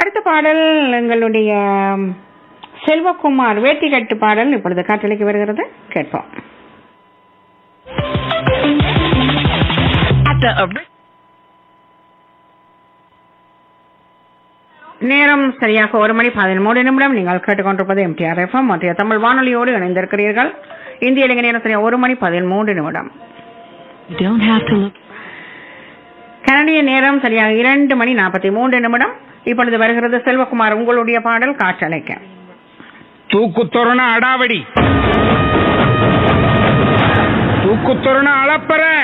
அடுத்த பாடல் எங்களுடைய செல்வகுமார் வேட்டி கட்டு பாடல் இப்பொழுது காற்றலைக்கு வருகிறது கேட்போம் At the ori- நேரம் சரியாக ஒரு மணி பதிமூன்று நிமிடம் நீங்கள் கேட்டுக்கொண்டிருப்பது எம்டிஆர் எஃப்எம் மற்ற தமிழ் வானொலியோடு இணைந்திருக்கிறீர்கள் இந்திய இலங்கை நேரம் சரியாக ஒரு மணி பதிமூன்று நிமிடம் You don't have to look. கனடிய நேரம் சரியாக இரண்டு மணி நாற்பத்தி மூன்று நிமிடம் இப்பொழுது வருகிறது செல்வகுமார் உங்களுடைய பாடல் காற்றலைக்க தூக்குத்தொருண அடாவடி தூக்குத்தொருண அளப்பற